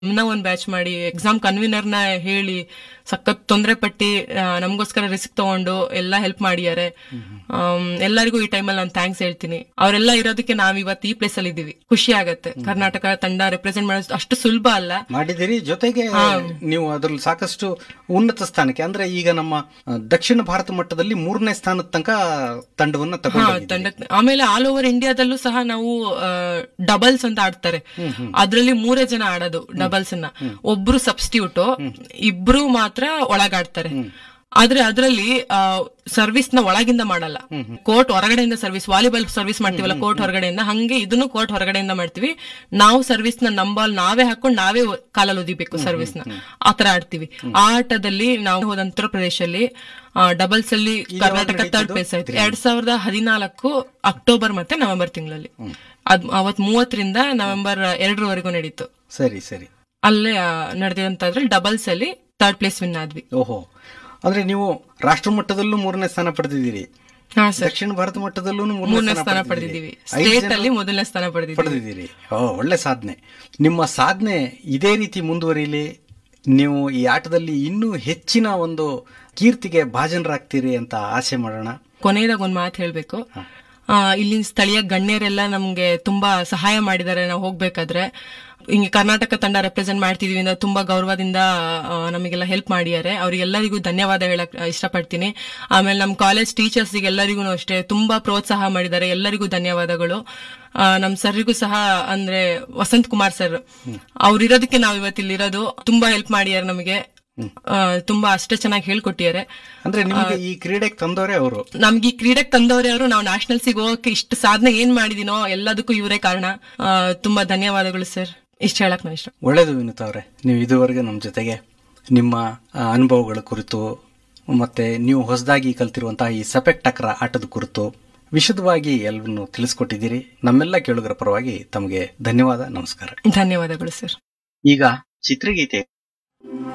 ಇನ್ನ ಒಂದ್ ಬ್ಯಾಚ್ ಮಾಡಿ ಎಕ್ಸಾಮ್ ಕನ್ವೀನರ್ನ ಹೇಳಿ ಸಖತ್ ತೊಂದರೆ ಪಟ್ಟಿ ಆ, ನಮಗೋಸ್ಕರ ರಿಸ್ಕ್ ತಗೊಂಡು ಎಲ್ಲ ಹೆಲ್ಪ್ ಮಾಡಿದ್ದಾರೆ ಆಮ್, ಎಲ್ಲರಿಗೂ ಈ ಟೈಮಲ್ಲಿ ನಾನು ಥ್ಯಾಂಕ್ಸ್ ಹೇಳ್ತೀನಿ ಅವರೆಲ್ಲ ಇರೋದಕ್ಕೆ ನಾವ್ ಇವತ್ತು ಈ ಪ್ಲೇಸ್ ಅಲ್ಲಿ ಇದೀವಿ ಖುಷಿ ಆಗತ್ತೆ ಕರ್ನಾಟಕ ತಂಡ ರೆಪ್ರೆಸೆಂಟ್ ಮಾಡೋದು ಅಷ್ಟು ಸುಲಭ ಅಲ್ಲ ಮಾಡಿದಿರಿ ಜೊತೆಗೆ ನೀವು ಅದ್ರಲ್ಲಿ ಸಾಕಷ್ಟು ಉನ್ನತ ಸ್ಥಾನಕ್ಕೆ ಅಂದ್ರೆ ಈಗ ನಮ್ಮ ಆ, ದಕ್ಷಿಣ ಭಾರತ ಮಟ್ಟದಲ್ಲಿ ಮೂರನೇ ಸ್ಥಾನದ ತನಕ ತಂಡವನ್ನ ಹಾ ತಗೊಂಡು ತಂಡ ಆಮೇಲೆ ಆಲ್ ಓವರ್ ಇಂಡಿಯಾದಲ್ಲೂ ಸಹ ನಾವು ಡಬಲ್ಸ್ ಅಂತ ಆಡ್ತಾರೆ ಅದ್ರಲ್ಲಿ ಮೂರೇ ಜನ ಆಡೋದು ಡಬಲ್ಸ್ ಅನ್ನ ಒಬ್ರು ಸಬ್ಸ್ಟಿಟ್ಯೂಟ್ ಇಬ್ರು ಮಾತ್ರ ಒಳಗಾಡ್ತಾರೆ ಆದ್ರೆ ಅದರಲ್ಲಿ ಸರ್ವಿಸ್ ನ ಒಳಗಿಂದ ಮಾಡಲ್ಲ ಕೋರ್ಟ್ ಹೊರಗಡೆಯಿಂದ ಸರ್ವಿಸ್ ವಾಲಿಬಾಲ್ ಸರ್ವಿಸ್ ಮಾಡ್ತೀವಲ್ಲ ಕೋರ್ಟ್ ಹೊರಗಡೆಯಿಂದ ಹಂಗೆ ಇದನ್ನು ಕೋರ್ಟ್ ಹೊರಗಡೆಯಿಂದ ಮಾಡ್ತೀವಿ ನಾವು ಸರ್ವಿಸ್ ನ ನಂಬಾಲ್ ನಾವೇ ಹಾಕೊಂಡು ನಾವೇ ಕಾಲಲ್ಲಿ ಓದಿಬೇಕು ಸರ್ವಿಸ್ ನ ಆತರ ಆಡ್ತೀವಿ ಆ ಆಟದಲ್ಲಿ ನಾವು ಹೋದ ಉತ್ತರ ಪ್ರದೇಶದಲ್ಲಿ ಡಬಲ್ಸ್ ಅಲ್ಲಿ ಕರ್ನಾಟಕ ಥರ್ಡ್ ಪ್ಲೇಸ್ ಆಯ್ತು ಎರಡ್ ಸಾವಿರದ ಹದಿನಾಲ್ಕು ಅಕ್ಟೋಬರ್ ಮತ್ತೆ ನವೆಂಬರ್ ತಿಂಗಳಲ್ಲಿ ಅದ್ ಅವತ್ ಮೂವತ್ತರಿಂದ ನವೆಂಬರ್ ಎರಡರವರೆಗೂ ನಡೀತು ಸರಿ ಸರಿ ಅಲ್ಲೇ ನಡೆದಿರಂತದ್ರಲ್ಲಿ ಡಬಲ್ಸ್ ಅಲ್ಲಿ ಥರ್ಡ್ ಪ್ಲೇಸ್ ವಿನ್ ಆದ್ವಿ ಓಹೋ ಅಂದ್ರೆ ನೀವು ರಾಷ್ಟ್ರ ಮಟ್ಟದಲ್ಲೂ ಮೂರನೇ ಸ್ಥಾನ ಪಡೆದಿದ್ದೀರಿ ಹಾ ಸರ್ ದಕ್ಷಿಣ ಭಾರತ ಮಟ್ಟದಲ್ಲೂ ಮೂರನೇ ಸ್ಥಾನ ಪಡೆದಿದ್ದೀವಿ ಸ್ಟೇಟ್ ಅಲ್ಲಿ ಮೊದಲನೇ ಸ್ಥಾನ ಪಡೆದಿದ್ದೀವಿ ಪಡೆದಿದ್ದೀರಿ ಓ ಒಳ್ಳೆ ಸಾಧನೆ ನಿಮ್ಮ ಸಾಧನೆ ಇದೇ ರೀತಿ ಮುಂದುವರಿಲಿ ನೀವು ಈ ಆಟದಲ್ಲಿ ಇನ್ನೂ ಹೆಚ್ಚಿನ ಒಂದು ಕೀರ್ತಿಗೆ ಭಾಜನರಾಗ್ತೀರಿ ಅಂತ ಆಸೆ ಮಾಡೋಣ ಕೊನೆಯದಾಗ ಒಂದ್ ಮಾತು ಹೇಳ್ಬೇಕು ಆ, ಇಲ್ಲಿನ ಸ್ಥಳೀಯ ಗಣ್ಯರೆಲ್ಲ ನಮ್ಗೆ ತುಂಬಾ ಸಹಾಯ ಮಾಡಿದ್ದಾರೆ ನಾವು ಹೋಗ್ಬೇಕಾದ್ರೆ ಹಿಂಗೆ ಕರ್ನಾಟಕ ತಂಡ ರೆಪ್ರೆಸೆಂಟ್ ಮಾಡ್ತಿದೀವಿ ಅಂತ ತುಂಬಾ ಗೌರವದಿಂದ ಆ, ನಮಗೆಲ್ಲ ಹೆಲ್ಪ್ ಮಾಡಿದ್ದಾರೆ ಅವ್ರಿಗೆಲ್ಲರಿಗೂ ಧನ್ಯವಾದ ಹೇಳಕ್ ಇಷ್ಟಪಡ್ತೀನಿ ಆಮೇಲೆ ನಮ್ಮ ಕಾಲೇಜ್ ಟೀಚರ್ಸ್ ಎಲ್ಲರಿಗೂ ಅಷ್ಟೇ ತುಂಬಾ ಪ್ರೋತ್ಸಾಹ ಮಾಡಿದ್ದಾರೆ ಎಲ್ಲರಿಗೂ ಧನ್ಯವಾದಗಳು ಆ, ನಮ್ ಸರ್ರಿಗೂ ಸಹ ಅಂದ್ರೆ ವಸಂತ್ ಕುಮಾರ್ ಸರ್ ಅವ್ರಿರೋದಕ್ಕೆ ನಾವ್ ಇವತ್ತಿಲ್ಲಿರೋದು ತುಂಬಾ ಹೆಲ್ಪ್ ಮಾಡಿದ್ದಾರೆ ನಮಗೆ ಆ, ತುಂಬಾ ಅಷ್ಟೇ ಚೆನ್ನಾಗಿ ಹೇಳ್ಕೊಟ್ಟಿದ್ದಾರೆ ಅಂದ್ರೆ ನಿಮಗೆ ಈ ಕ್ರೀಡೆಗೆ ತಂದವರೇ ಅವರು ನಮ್ಗೆ ಈ ಕ್ರೀಡೆಗೆ ತಂದವರೇ ಅವರು ನಾವು ನ್ಯಾಷನಲ್ಸಿಗೆ ಹೋಗಕ್ಕೆ ಇಷ್ಟು ಸಾಧನೆ ಏನ್ ಮಾಡಿದಿನೋ ಎಲ್ಲದಕ್ಕೂ ಇವರೇ ಕಾರಣ ಆ, ತುಂಬಾ ಧನ್ಯವಾದಗಳು ಸರ್ ಇಷ್ಟ ಹೇಳಕ್ ನಾನು ಇಷ್ಟ ಒಳ್ಳೇದು ವಿನುತ್ ಅವರೇ ನೀವು ಇದುವರೆಗೆ ನಮ್ಮ ಜೊತೆಗೆ ನಿಮ್ಮ ಆ, ಅನುಭವಗಳ ಕುರಿತು ಮತ್ತೆ ನೀವು ಹೊಸದಾಗಿ ಕಲ್ತಿರುವಂತಹ ಈ ಸಪೆಕ್ ಟಕ್ರ ಆಟದ ಕುರಿತು ವಿಶದವಾಗಿ ಎಲ್ಲವನ್ನು ತಿಳಿಸ್ಕೊಟ್ಟಿದ್ದೀರಿ ನಮ್ಮೆಲ್ಲ ಕೇಳುಗರ ಪರವಾಗಿ ತಮಗೆ ಧನ್ಯವಾದ ನಮಸ್ಕಾರ ಧನ್ಯವಾದಗಳು ಸರ್ ಈಗ ಚಿತ್ರಗೀತೆ